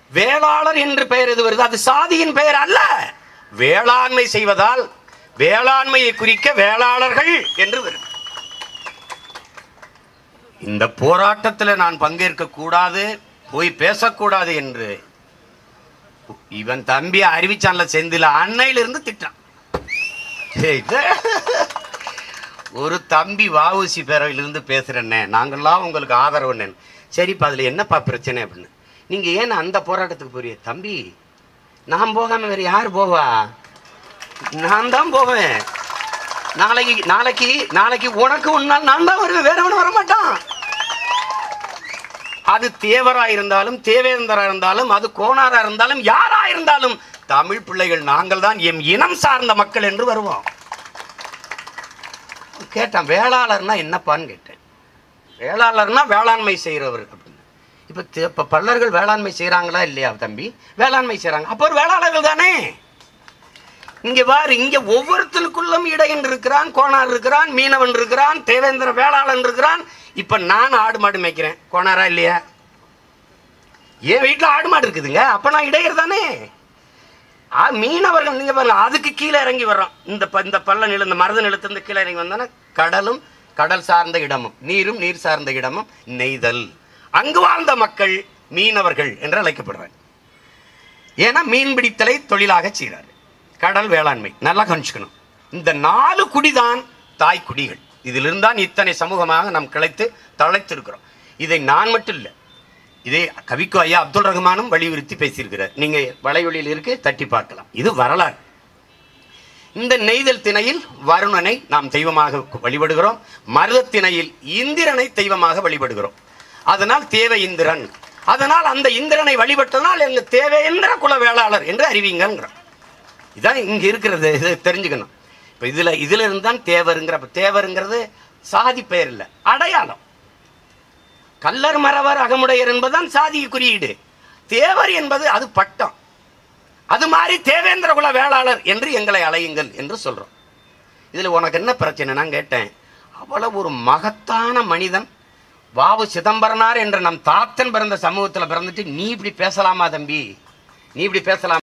வேளாளர் என்று பெயர் எது வருது அது சாதியின் பெயர் அல்ல வேளாண்மை செய்வதால் வேளாண்மையை குறிக்க வேளாளர்கள் என்று வருது இந்த போராட்டத்தில் நான் பங்கேற்க கூடாது போய் பேசக்கூடாது என்று இவன் தம்பி அறிவிச்சான்ல செந்தில அன்னையிலிருந்து திட்டான் ஏய், இது ஒரு தம்பி வாவுசி பேரவையிலிருந்து பேசுறேன்னே நாங்கள்லாம் உங்களுக்கு ஆதரவுன்னு சரிப்பா அதில் என்னப்பா பிரச்சனை அப்படின்னு நீங்கள் ஏன் அந்த போராட்டத்துக்கு போறிய தம்பி நான் போகாம வேற யார் போவா நான் தான் போவேன் நாளைக்கு நாளைக்கு நாளைக்கு உனக்கு ஒன்னால் நான் தான் வருவேன் வேற ஒன்றும் வர மாட்டான் அது தேவரா இருந்தாலும் தேவேந்தரா இருந்தாலும் அது கோணாரா இருந்தாலும் யாரா இருந்தாலும் தமிழ் பிள்ளைகள் நாங்கள் தான் எம் இனம் சார்ந்த மக்கள் என்று வருவோம் கேட்டான் வேளாளர்னா என்னப்பான்னு கேட்டேன் வேளாளர்னா வேளாண்மை செய்கிறவர் அப்படின்னு இப்போ இப்போ பல்லர்கள் வேளாண்மை செய்கிறாங்களா இல்லையா தம்பி வேளாண்மை செய்கிறாங்க அப்போ ஒரு வேளாளர்கள் தானே இங்க பாரு இங்க ஒவ்வொருத்தனுக்குள்ளும் இடையன் இருக்கிறான் கோணார் இருக்கிறான் மீனவன் இருக்கிறான் தேவேந்திர வேளாளன் இருக்கிறான் இப்ப நான் ஆடு மாடு மேய்க்கிறேன் கோணாரா இல்லையா என் வீட்டுல ஆடு மாடு இருக்குதுங்க அப்ப நான் இடையர் தானே ஆ, மீனவர்கள் நீங்க பாருங்க அதுக்கு கீழே இறங்கி வர்றோம் இந்த ப- இந்த பள்ள நில இந்த மருத நிலத்திலிருந்து கீழே இறங்கி வந்தோன்னா கடலும் கடல் சார்ந்த இடமும் நீரும் நீர் சார்ந்த இடமும் நெய்தல் அங்கு வாழ்ந்த மக்கள் மீனவர்கள் என்று அழைக்கப்படுறாங்க ஏன்னா மீன்பிடித்தலை தொழிலாக செய்கிறார் கடல் வேளாண்மை நல்லா கவனிச்சுக்கணும் இந்த நாலு குடிதான் தாய் குடிகள் இதிலிருந்து தான் இத்தனை சமூகமாக நாம் கிளைத்து தழைத்திருக்கிறோம் இதை நான் மட்டும் இல்லை இதே கவிக்கு ஐயா அப்துல் ரஹ்மானும் வலியுறுத்தி பேசியிருக்கிறார் நீங்க வலைவெளியில் இருக்கு தட்டி பார்க்கலாம் இது வரலாறு இந்த நெய்தல் திணையில் வருணனை நாம் தெய்வமாக வழிபடுகிறோம் மருதத் திணையில் இந்திரனை தெய்வமாக வழிபடுகிறோம் அதனால் தேவ இந்திரன் அதனால் அந்த இந்திரனை வழிபட்டதனால் எங்க தேவேந்திர குல வேளாளர் என்று அறிவிங்கிறோம் இதான் இங்க இருக்கிறது இது தெரிஞ்சுக்கணும் இப்போ இதுல இதுல இருந்து தான் தேவருங்கிற அப்ப தேவருங்கிறது சாதி பெயர் இல்லை அடையாளம் கல்லர் மறவர் அகமுடையர் என்பதுதான் சாதி குறியீடு தேவர் என்பது அது பட்டம் அது மாதிரி தேவேந்திர குல வேளாளர் என்று எங்களை அழையுங்கள் என்று சொல்றோம் இதுல உனக்கு என்ன பிரச்சனை நான் கேட்டேன் அவ்வளவு ஒரு மகத்தான மனிதன் வாவு சிதம்பரனார் என்ற நம் தாத்தன் பிறந்த சமூகத்துல பிறந்துட்டு நீ இப்படி பேசலாமா தம்பி நீ இப்படி பேசலாம்